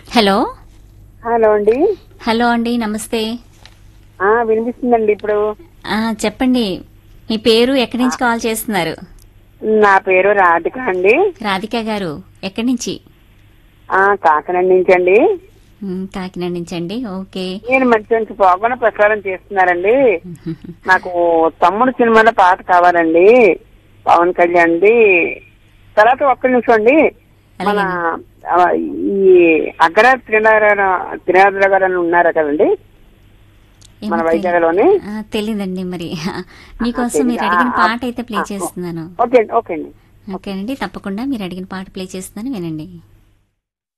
hello hello అండి hello అండి నమస్తే ఆ వినిపిస్తుందండి ఇప్పుడు ఆ, చెప్పండి మీ పేరు ఎక్కడి నుంచి కాల్ చేస్తున్నారు నా పేరు రాధిక అండి రాధిక గారు ఎక్కడి నుంచి ఆ కాకినాడ నుంచి అండి మ్, కాకినాడ నుంచి అండి ఓకే నేను మంచి మంచి పోగొన ప్రసారం చేస్తున్నారండి నాకు తమ్ముడు సినిమాలో పాట కావాలండి పవన్ కళ్యాణ్ ది తర్వాత ఒక్క నిమిషం అండి మన ఆ, ఈ అగ్ర త్రినారాయణ త్రినాథ గారు అని ఉన్నారు కదండి ఏమో మన తెలి- వైజాగ్లోని ఆ, తెలీదండి మరి మీకోసం మీరు అడిగిన పాట అయితే ప్లే చేస్తున్నాను ఓకే అండి ఓకే అండి ఓకేనండి తప్పకుండా మీరు అడిగిన పాట ప్లే చేస్తున్నాను వినండి